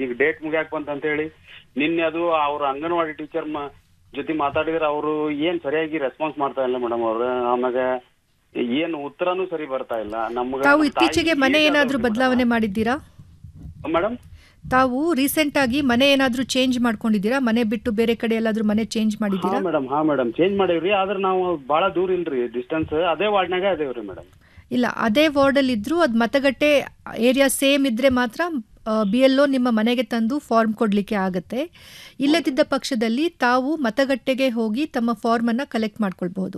ಈಗ ಡೇಟ್ ಮುಗ್ಯಾಕ್ ಬಂತ ಅಂತ ಹೇಳಿ ನಿನ್ನೆ ಅದು ಅವ್ರ ಅಂಗನವಾಡಿ ಟೀಚರ್ ಜೊತೆ ಮಾತಾಡಿದ್ರೆ ಅವರು ಏನ್ ಸರಿಯಾಗಿ ರೆಸ್ಪಾನ್ಸ್ ಮಾಡ್ತಾ ಇಲ್ಲ ಮೇಡಮ್ ಅವ್ರು ಆಮ್ಯಾಗ ಏನ್ ಉತ್ತರನೂ ಸರಿ ಬರ್ತಾ ಇಲ್ಲ ನಮ್ಗ ತಾವು ಇತ್ತೀಚೆಗೆ ಮನೆ ಏನಾದರೂ ಬದಲಾವಣೆ ಮಾಡಿದ್ದೀರಾ ಮೇಡಮ್ ತಾವು ರೀಸೆಂಟ್ ಆಗಿ ಮನೆ ಏನಾದರೂ ಚೇಂಜ್ ಮಾಡ್ಕೊಂಡಿದ್ದೀರಾ ಮನೆ ಬಿಟ್ಟು ಬೇರೆ ಕಡೆ ಎಲ್ಲಾದ್ರೂ ಮನೆ ಚೇಂಜ್ ಹಾ ಮಾಡಿದ್ದೀರಾ ಮೇಡಮ್ ಹಾ ಮೇಡಮ್ ಚೇಂಜ್ ಮಾಡೇವ್ರಿ ಆದ್ರೆ ನಾವು ಬಹಳ ದೂರ ಇಲ್ರಿ ಡಿಸ್ಟೆನ್ಸ್ ಅದೇ ವಾರ್ಡ್ನಾಗ ಅದೇವ್ರಿ ಮೇಡಮ್ ಇಲ್ಲ ಅದೇ ವಾರ್ಡಲ್ಲಿ ಇದ್ರೂ ಅದು ಮತಗಟ್ಟೆ ಏರಿಯಾ ಸೇಮ್ ಇದ್ರೆ ಮಾತ್ರ ಬಿ ಎಲ್ ಒ ನಿಮ್ಮ ಮನೆಗೆ ತಂದು ಫಾರ್ಮ್ ಕೊಡಲಿಕ್ಕೆ ಆಗುತ್ತೆ ಇಲ್ಲದಿದ್ದ ಪಕ್ಷದಲ್ಲಿ ತಾವು ಮತಗಟ್ಟೆಗೆ ಹೋಗಿ ತಮ್ಮ ಫಾರ್ಮನ್ನು ಕಲೆಕ್ಟ್ ಮಾಡ್ಕೊಳ್ಬಹುದು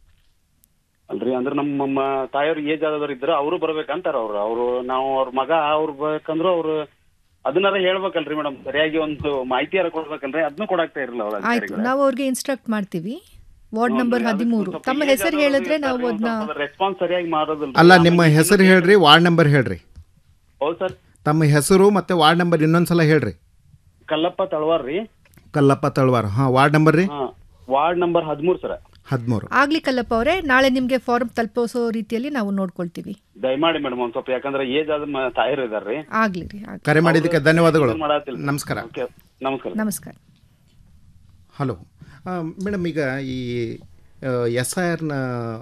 ಅಲ್ರಿ ಅಂದ್ರೆ ನಮ್ಮ ನಮ್ಮ ತಾಯಿಯವ್ರ ಏಜ್ ಆದವ್ರು ಇದ್ರ ಅವರು ಬರ್ಬೇಕಂತಾರ ಅವ್ರು ಅವ್ರು ನಾವು ಅವ್ರ ಮಗ ಅವ್ರು ಬೇಕಂದ್ರು ಅವ್ರು ಅದನ್ನಾರ ಹೇಳ್ಬೇಕಲ್ರಿ ಮೇಡಮ್ ಸರಿಯಾಗಿ ಒಂದು ಮಾಹಿತಿಯಾರ ಕೊಡ್ಬೇಕಲ್ರಿ ಅದನ್ನೂ ಕೊಡಾಕ್ತಾ ಇರಲಿಲ್ಲ ಅವ್ರ ಆಯ್ತು ನಾವು ಅವ್ರಿಗೆ ಇನ್ಸ್ಟ್ರಕ್ಟ್ ಮಾಡ್ತೀವಿ ವಾರ್ಡ್ ನಂಬರ್ ಹದಿಮೂರು ತಮ್ಮ ಹೆಸರು ಹೇಳಿದ್ರೆ ನಾವು ಅದನ್ನ ರೆಸ್ಪಾನ್ಸ್ ಸರಿಯಾಗಿ ಮಾಡೋದಿಲ್ಲ ಅಲ್ಲ ನಿಮ್ಮ ಹೆಸರು ಹೇಳ್ರಿ ವಾರ್ಡ್ ನಂಬರ್ ಹೇಳ್ರಿ ಹೌದು ಸರ್ ತಮ್ಮ ಹೆಸರು ಮತ್ತು ವಾರ್ಡ್ ನಂಬರ್ ಇನ್ನೊಂದ್ಸಲ ಹೇಳ್ರಿ ಕಲ್ಲಪ್ಪ ತಳವಾರ್ ರೀ ಕಲ್ಲಪ್ಪ ತಳವಾರ ಹಾಂ ವಾರ್ಡ್ ನಂಬರ್ ರೀ ಹಾ ವಾರ್ಡ್ ನಂಬರ್ ಹದಿಮೂರು ಸರ್ ಹದಿಮೂರು ಆಗ್ಲಿ ಕಲ್ಲಪ್ಪ ಅವರೇ ನಾಳೆ ನಿಮಗೆ ಫಾರ್ಮ್ ತಲುಪಿಸೋ ರೀತಿಯಲ್ಲಿ ನಾವು ನೋಡ್ಕೊಳ್ತೀವಿ ದಯಮಾಡಿ ಮೇಡಮ್ ಒಂದ್ ಸ್ವಲ್ಪ ಯಾಕಂದ್ರೆ ಏಜ್ ಆದ ಮ- ತಾಯರು ಇದಾರ್ರಿ ಆಗ್ಲಿ ರೀ ಆಗ್ಲಿ ಕರೆ ಮಾಡಿದ್ದಕ್ಕೆ ಧನ್ಯವಾದಗಳು ಮಾಡತ್ತಿಲ್ಲ ನಮಸ್ಕಾರ ಓಕೆ ನಮಸ್ಕಾರ ನಮಸ್ಕಾರ ಹಲೋ ಮೇಡಮ್ ಈಗ ಈ ಎಸ್ ಐ ಆರ್ನ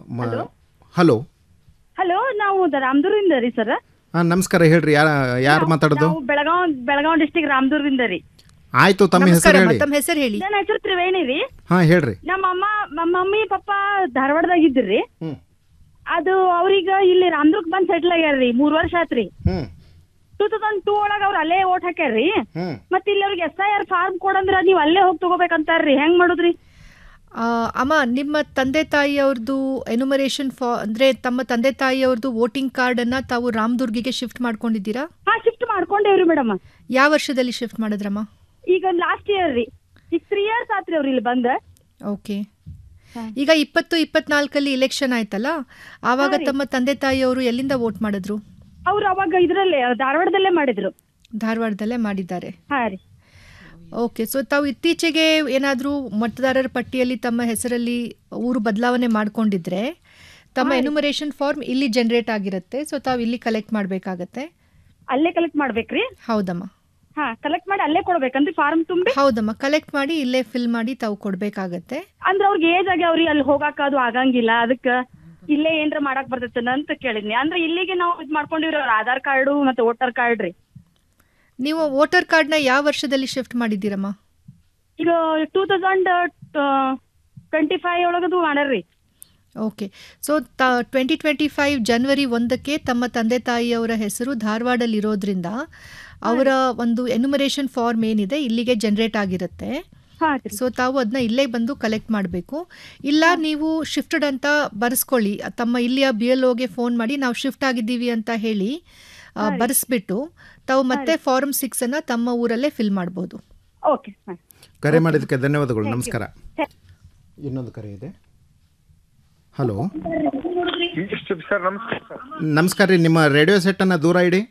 ಹಲೋ ಹಲೋ ನಾವು ದ- ರಾಮದುರ್ದಿಂದ ರೀ ಸರ್ ಹಾಂ ನಮಸ್ಕಾರ ಹೇಳ್ರಿ ಯಾರು ಯಾರು ಮಾತಾಡೋದು ನಾವು ಬೆಳಗಾವ್ ಬೆಳಗಾವ್ ಡಿಸ್ಟಿಕ್ ರಾಮದುರ್ದಿಂದ ರೀ ಆಯಿತು ತಮ್ಮ ನಮಸ್ಕಾರ ಹೆಸರು ಹೇಳಿ ತಮ್ಮ ಹೆಸರು ಹೇಳಿ ನನ್ನ ಹೆಸರು ತ್ರಿವೇಣಿ ರೀ ಹಾಂ ಹೇಳ್ರಿ ನಮ್ಮ ಅಮ್ಮ ನಮ್ಮ ಮಮ್ಮಿ ಪಪ್ಪ ಧಾರವಾಡದಾಗ ಇದ್ರಿ ಹ್ಞೂ ಅದು ಅವ್ರೀಗ ಇಲ್ಲಿ ರಾಮದುರ್ಗ್ ಬಂದ್ ಸೆಟ್ಲ್ ಆಗ್ಯಾರ್ರಿ ಮೂರ್ ವರ್ಷ ಆತ್ರಿ ಹ್ಞೂ ಟೂ ತೌಸಂಡ್ ಟೂ ಒಳಗ ಅವ್ರ ಅಲ್ಲೇ ಓಟ್ ಹಾಕ್ಯಾರ್ರಿ ಹ್ಞೂ ಮತ್ ಇಲ್ಲಿ ಅವ್ರಿಗೆ ಎಸ್ ಐ ಆರ್ ಫಾರ್ಮ್ ಕೊಡಂದ್ರ ನೀವ್ ಅಲ್ಲೇ ಹೋಗಿ ತಗೋಬೇಕಂತಾರ್ರಿ ಹೆಂಗ್ ಮಾಡುದ್ರಿ ಆ, ಅಮ್ಮ ನಿಮ್ಮ ತಂದೆ ತಾಯಿಯವ್ರದ್ದು ಎನುಮರೇಷನ್ ಫಾ ಅಂದರೆ ತಮ್ಮ ತಂದೆ ತಾಯಿಯವ್ರದ್ದು ವೋಟಿಂಗ್ ಕಾರ್ಡನ್ನು ತಾವು ರಾಮದುರ್ಗಿಗೆ ಶಿಫ್ಟ್ ಮಾಡ್ಕೊಂಡಿದ್ದೀರಾ ಹಾ ಶಿಫ್ಟ್ ಮಾಡ್ಕೊಂಡೇವ್ರಿ ಮೇಡಮ್ ಯಾವ ವರ್ಷದಲ್ಲಿ ಶಿಫ್ಟ್ ಮಾಡಿದ್ರಮ್ಮ ಈಗ ಲಾಸ್ಟ್ ಇಯರ್ ರೀ ಈಗ ತ್ರೀ ಇಯರ್ಸ್ ಆತ್ರಿ ಅವ್ರ ಇಲ್ಲಿ ಬಂದ ಓಕೆ ಈಗ ಇಪ್ಪತ್ತು ಇಪ್ಪತ್ನಾಲ್ಕಲ್ಲಿ ಇಲೆಕ್ಷನ್ ಆಯ್ತಲ್ಲ ಆವಾಗ ತಮ್ಮ ತಂದೆ ತಾಯಿಯವರು ಎಲ್ಲಿಂದ ವೋಟ್ ಮಾಡಿದ್ರು ಅವ್ರು ಅವಾಗ ಇದ್ರಲ್ಲೇ ಧಾರವಾಡದಲ್ಲೇ ಮಾಡಿದ್ರು ಧಾರವಾಡದಲ್ಲೇ ಮಾಡಿದ್ದಾರೆ ಹಾ ರೀ ಓಕೆ ಸೊ ತಾವು ಇತ್ತೀಚೆಗೆ ಏನಾದರೂ ಮತದಾರರ ಪಟ್ಟಿಯಲ್ಲಿ ತಮ್ಮ ಹೆಸರಲ್ಲಿ ಊರು ಬದಲಾವಣೆ ಮಾಡ್ಕೊಂಡಿದ್ರೆ ತಮ್ಮ ಎನುಮರೇಷನ್ ಫಾರ್ಮ್ ಇಲ್ಲಿ ಜನರೇಟ್ ಆಗಿರುತ್ತೆ ಸೊ ತಾವು ಇಲ್ಲಿ ಕಲೆಕ್ಟ್ ಮಾಡಬೇಕಾಗತ್ತೆ ಅಲ್ಲೇ ಕಲೆಕ್ಟ್ ಮಾಡ್ಬೇಕ್ರಿ ಹೌದಮ್ಮ ಹಾ ಕಲೆಕ್ಟ್ ಮಾಡಿ ಅಲ್ಲೇ ಕೊಡ್ಬೇಕಂದ್ರಿ ಫಾರ್ಮ್ ತುಂಬಿ ಹೌದಮ್ಮ ಕಲೆಕ್ಟ್ ಮಾಡಿ ಇಲ್ಲೇ ಫಿಲ್ ಮಾಡಿ ತಾವು ಕೊಡಬೇಕಾಗತ್ತೆ ಅಂದ್ರ ಅವ್ರಿಗೆ ಏಜ್ ಆಗ್ಯಾವ್ರಿ ಅಲ್ಲಿ ಹೋಗಾಕ ಅದು ಆಗಂಗಿಲ್ಲ ಅದಕ್ಕ ಇಲ್ಲೇ ಏನ್ರ ಮಾಡಕ್ ಬರ್ತೈತೆ ಅಂತ ಕೇಳಿದ್ನಿ ಅಂದ್ರೆ ಇಲ್ಲಿಗೆ ನಾವು ಇದ್ ಮಾಡ್ಕೊಂಡಿವ್ರಿ ಅವ್ರ ಆಧಾರ್ ಕಾರ್ಡು ಮತ್ತೆ ವೋಟರ್ ಕಾರ್ಡ್ ರೀ ನೀವು ವೋಟರ್ ಕಾರ್ಡ್ನ ಯಾವ ವರ್ಷದಲ್ಲಿ ಶಿಫ್ಟ್ ಮಾಡಿದ್ದೀರಮ್ಮ ಈಗ ಟೂ ತೌಸಂಡ್ ಟ್ವೆಂಟಿ ಫೈವ್ ಒಳಗದು ಮಾಡ್ಯಾರ್ರಿ ಓಕೆ ಸೊ ತ ಟ್ವೆಂಟಿ ಟ್ವೆಂಟಿ ಫೈವ್ ಜನವರಿ ಒಂದಕ್ಕೆ ತಮ್ಮ ತಂದೆ ತಾಯಿಯವರ ಹೆಸರು ಧಾರವಾಡಲ್ಲಿರೋದ್ರಿಂದ ಅವರ ಒಂದು ಎನುಮರೇಷನ್ ಫಾರ್ಮ್ ಏನಿದೆ ಇಲ್ಲಿಗೆ ಜನರೇಟ್ ಆಗಿರುತ್ತೆ ಹಾ ರೀ ಸೊ ತಾವು ಅದನ್ನ ಇಲ್ಲೇ ಬಂದು ಕಲೆಕ್ಟ್ ಮಾಡಬೇಕು ಇಲ್ಲ ನೀವು ಶಿಫ್ಟೆಡ್ ಅಂತ ಬರೆಸ್ಕೊಳ್ಳಿ ತಮ್ಮ ಇಲ್ಲಿಯ ಬಿ ಎಲ್ ಓಗೆ ಫೋನ್ ಮಾಡಿ ನಾವು ಶಿಫ್ಟ್ ಆಗಿದ್ದೀವಿ ಅಂತ ಹೇಳಿ ಆ, ಬರೆಸ್ಬಿಟ್ಟು ತಾವು ಮತ್ತೆ ಫಾರ್ಮ್ ಸಿಕ್ಸ್ ಅನ್ನ ತಮ್ಮ ಊರಲ್ಲೇ ಫಿಲ್ ಮಾಡ್ಬೋದು ಓಕೆ ಹಾ ಕರೆ ಮಾಡಿದ್ದಕ್ಕೆ ಧನ್ಯವಾದಗಳು ನಮಸ್ಕಾರ ಇನ್ನೊಂದು ಕರೆ ಇದೆ ಹಲೋ ಸರ್ ನಮಸ್ಕಾರ ಸರ್ ನಮಸ್ಕಾರ ರೀ ನಿಮ್ಮ ರೇಡಿಯೋ ಸೆಟ್ಟನ್ನು ದೂರ ಇಡಿ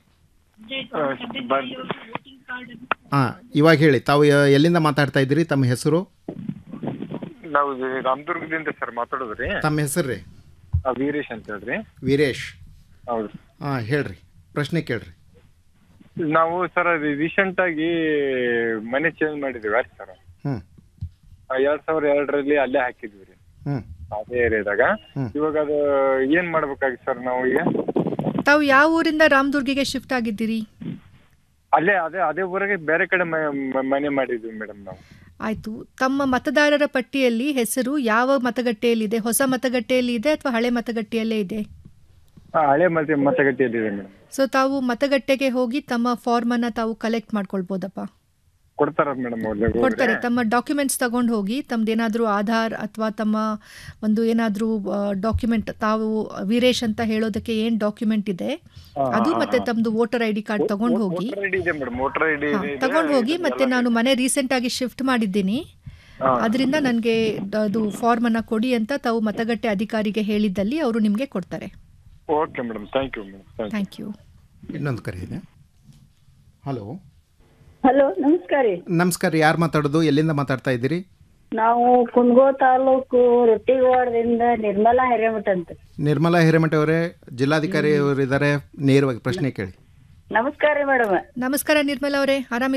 ಹಾಂ ಇವಾಗ ಹೇಳಿ ತಾವು ಯ- ಎಲ್ಲಿಂದ ಮಾತಾಡ್ತಾ ಇದ್ದೀರಿ ತಮ್ಮ ಹೆಸರು ನಾವು ಇದು ರಾಮದುರ್ಗದಿಂದ ಸರ್ ಮಾತಾಡೋದ್ರಿ ತಮ್ಮ ಹೆಸರು ರೀ ಆ, ವೀರೇಶ್ ಅಂತ ಹೇಳ್ರಿ ವೀರೇಶ್ ಹೌದು ಹಾಂ ಹೇಳ್ರಿ ಪ್ರಶ್ನೆ ಕೇಳ್ರಿ ನಾವು ಸರ್ ಅದು ರೀಸೆಂಟ್ ಆಗಿ ಮನೆ ಚೇಂಜ್ ಮಾಡಿದೀವಿ ಸರ್ ಹ್ಞೂ ಎರಡ್ ಸಾವಿರದ ಎರಡರಲ್ಲಿ ಅಲ್ಲೇ ಹಾಕಿದ್ವಿ ರೀ ಹ್ಞೂ ಅದೇ ಏರಿಯಾದಾಗ ಹ್ಮ್. ಇವಾಗ ಅದು ಏನ್ ಮಾಡ್ಬೇಕಾಗಿ ಸರ್ ನಾವು ಈಗ ತಾವು ಯಾವ ಊರಿಂದ ರಾಮದುರ್ಗಿಗೆ ಶಿಫ್ಟ್ ಆಗಿದ್ದೀರಿ ಅಲ್ಲೇ ಅದೇ ಅದೇ ಊರಿಗೆ ಬೇರೆ ಕಡೆ ಮ- ಮ- ಮನೆ ಮಾಡಿದ್ವಿ ಮೇಡಮ್ ನಾವು ಆಯಿತು ತಮ್ಮ ಮತದಾರರ ಪಟ್ಟಿಯಲ್ಲಿ ಹೆಸರು ಯಾವ ಮತಗಟ್ಟೆಯಲ್ಲಿದೆ ಹೊಸ ಮತಗಟ್ಟೆಯಲ್ಲಿ ಇದೆ ಅಥವಾ ಹಳೆ ಮತಗಟ್ಟೆಯಲ್ಲೇ ಇದೆ ಆ, ಹಳೆ ಮತ್ತೆ ಮತಗಟ್ಟೆಯಲ್ಲಿದೆ ಮೇಡಮ್ ಸೊ ತಾವು ಮತಗಟ್ಟೆಗೆ ಹೋಗಿ ತಮ್ಮ ಫಾರ್ಮನ್ನು ತಾವು ಕಲೆಕ್ಟ್ ಮಾಡ್ಕೊಳ್ಬೋದಪ್ಪ ಕೊಡ್ತಾರ ಮೇಡಮ್ ಕೊಡ್ತಾರೆ ತಮ್ಮ ಡಾಕ್ಯುಮೆಂಟ್ಸ್ ತಗೊಂಡು ಹೋಗಿ ತಮ್ದೇನಾದರೂ ಆಧಾರ್ ಅಥವಾ ತಮ್ಮ ಒಂದು ಏನಾದರೂ ಡಾಕ್ಯುಮೆಂಟ್ ತಾವು ವೀರೇಶ್ ಅಂತ ಹೇಳೋದಕ್ಕೆ ಏನು ಡಾಕ್ಯುಮೆಂಟ್ ಇದೆ ಅದು ಮತ್ತೆ ತಮ್ಮದು ವೋಟರ್ ಐ ಡಿ ಕಾರ್ಡ್ ತಗೊಂಡು ಹೋಗಿ ವೋಟರ್ ಐಡಿ ಇದೆ ಮೇಡಮ್ ವೋಟರ್ ಐಡಿ ಹಾ, ತಗೊಂಡು ಹೋಗಿ ಮತ್ತೆ ನಾನು ಮನೆ ರೀಸೆಂಟ್ ಆಗಿ ಶಿಫ್ಟ್ ಮಾಡಿದ್ದೀನಿ ಅದರಿಂದ ನನಗೆ ಅದು ಫಾರ್ಮ್ ಅನ್ನ ಕೊಡಿ ಅಂತ ತಾವು ಮತಗಟ್ಟೆ ಅಧಿಕಾರಿಗೆ ಹೇಳಿದ್ದಲ್ಲಿ ಅವರು ನಿಮಗೆ ಕೊಡ್ತಾರೆ okay madam thank you madam thank you thank you ಇನ್ನೊಂದು ಕರೆ ಇದೆ ಹಲೋ ಹಲೋ ನಮಸ್ಕಾರ ರೀ ನಮಸ್ಕಾರ ಯಾರು ಮಾತಾಡೋದು ಎಲ್ಲಿಂದ ಮಾತಾಡ್ತಾ ಇದ್ದೀರಿ ನಾವು ಕುಂದಗೋ ತಾಲೂಕು ರೊಟ್ಟಿವಾಡದಿಂದ ನಿರ್ಮಲಾ ಹಿರೇಮಠ ಅಂತ ನಿರ್ಮಲಾ ಹಿರೇಮಠ ಅವರೇ ಜಿಲ್ಲಾಧಿಕಾರಿ ಅವರಿದ್ದಾರೆ ನೇರವಾಗಿ ಪ್ರಶ್ನೆ ಕೇಳಿ ನಮಸ್ಕಾರ ರೀ ಮೇಡಮ್ ನಮಸ್ಕಾರ ನಿರ್ಮಲಾ ಅವರೇ ಆರಾಮ